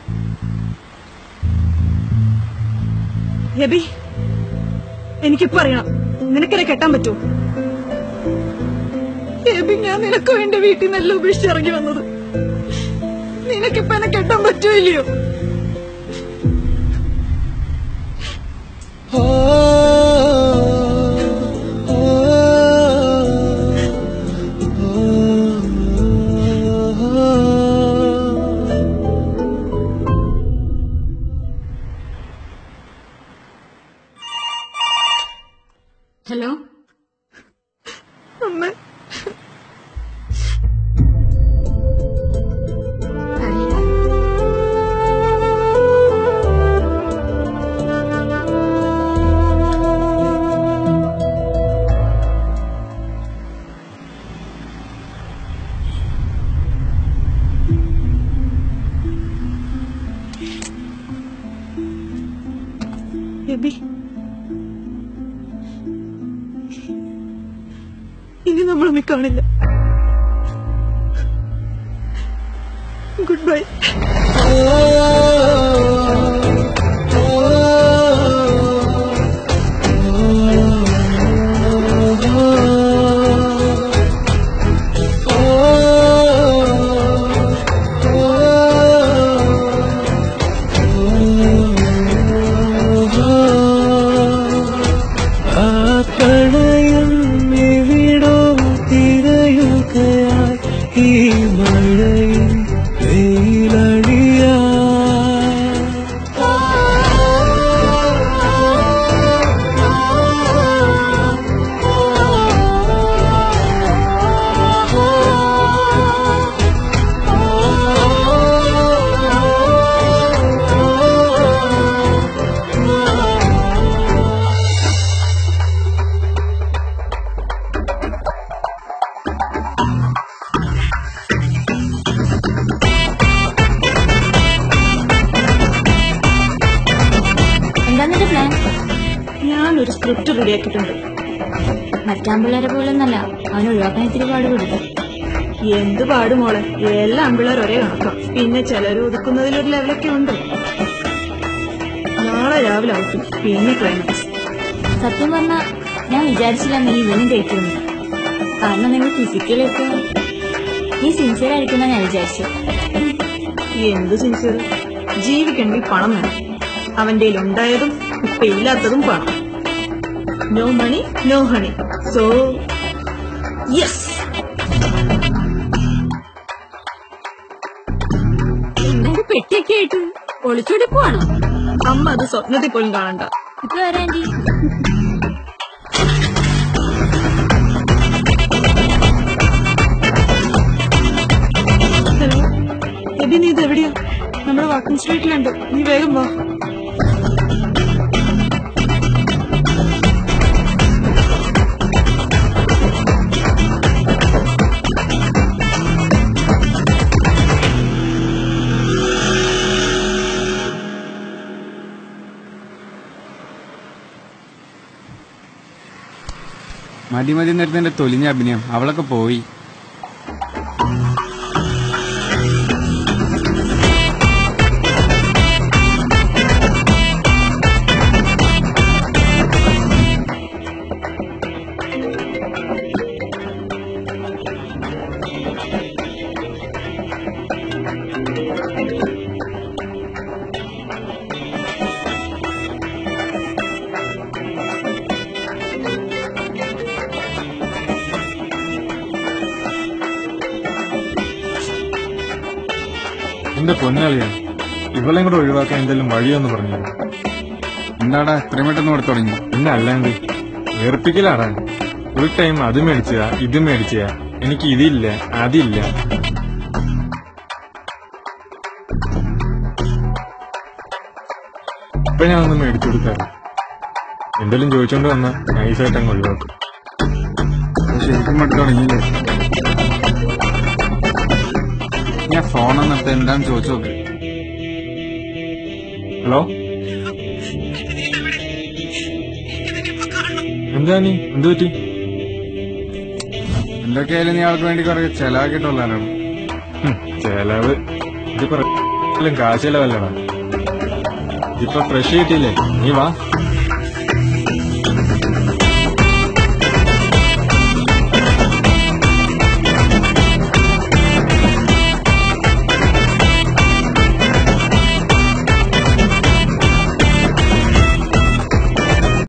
AB എനിക്കിപ്പോ അറിയണം നിനക്കെന്നെ കെട്ടാൻ പറ്റുമോ എബി ഞാൻ നിനക്ക് വേണ്ടി വീട്ടിൽ നിന്നെല്ലാം ഉപേക്ഷിച്ചിറങ്ങി വന്നത് നിനക്കിപ്പോ എന്നെ കെട്ടാൻ പറ്റുമോ ഇല്ലയോ ഹലോ അമ്മ എബി ഇനി നമ്മൾ തമ്മിൽ കാണില്ല ഗുഡ് ബൈ ആ പ്രണയം എവിടോ തിരയുകയായി ഈ മഴയിൽ വെയിലണിയാ എന്താണ് നിന്റെ പ്ലാൻ ഞാനൊരു സ്ക്രിപ്റ്റ് റെഡിയാക്കിയിട്ടുണ്ട് മറ്റാമ്പിള്ളേരെ പോലൊന്നല്ല അവൻ ഒഴിവാക്കാൻ ഇത്തിരി പാടുപെടും എന്ത് പാട് മോളെ എല്ലാ ആമ്പിള്ളേർ ഒരേ കണക്കാം പിന്നെ ചിലർ ഒതുക്കുന്നതിലൊരു ലെവലൊക്കെ ഉണ്ട് നാളെ രാവിലെ ഔട്ടും പിന്നെ ക്ലൈമാക്സ് സത്യം പറഞ്ഞാ ഞാൻ വിചാരിച്ചില്ല നീ ഇവനും കഴിക്കുന്നു കാരണം നിങ്ങൾ ഫിസിക്കലൊക്കെ നീ സിൻസിയർ ആയിരിക്കുന്ന ഞാൻ വിചാരിച്ചു എന്ത് സിൻസിയർ ജീവിക്കണമെങ്കിൽ പണം വേണം അവന്റെ ഉണ്ടായതും ഇപ്പൊ ഇല്ലാത്തതും പണം no money no honey so yes എന്താണ് പെട്ടിയൊക്കെ ആയിട്ട് ഒളിച്ചോടി പോവാണോ അമ്മ അത് സ്വപ്നത്തിൽ പോലും കാണണ്ട ഇപ്പൊ വരാൻറ്റി ഹലോ എബി നീ ഇത് എവിടെയാ നമ്മുടെ വാക്കിംഗ് സ്ട്രീറ്റിലുണ്ട് നീ വേഗം വാ മതി മതി നേരത്തെ തൊലിഞ്ഞ അഭിനയം അവളൊക്കെ പോയി എന്റെ പൊന്നളിയാ ഇവളെയും കൂടെ ഒഴിവാക്കാൻ എന്തെങ്കിലും വഴിയൊന്ന് പറഞ്ഞു എന്താടാ ഇത്രയും പെട്ടെന്ന് കൊടുത്തു തുടങ്ങി പിന്നെ അല്ലാണ്ട് വേർപ്പിക്കലാടാ ഫുൾ ടൈം അത് മേടിച്ചതാ ഇത് മേടിച്ചതാ എനിക്ക് ഇതില്ല അതില്ല ഇപ്പൊ ഞാൻ ഒന്ന് മേടിച്ചു കൊടുക്കാറ് എന്തെങ്കിലും ചോദിച്ചോണ്ട് വന്ന നൈസായിട്ട് അങ്ങ് ഒഴിവാക്കും ശരിക്കും മട്ടു തുടങ്ങിയില്ലേ ഞാൻ ഫോൺ എന്നിട്ട് എന്താന്ന് ചോദിച്ചു നോക്ക് ഹലോ എന്താ നീ എന്ത് പറ്റി എന്തൊക്കെയായാലും നീ ആൾക്ക് വേണ്ടി കുറെ ചെലവാക്കിയിട്ടുള്ളതാണ് ഹും, ചെലവ് ഇത് പറ എല്ലാം കാശിലവല്ലടാ ഇപ്പൊ ഫ്രഷ് കിട്ടിയില്ലേ നീ വാ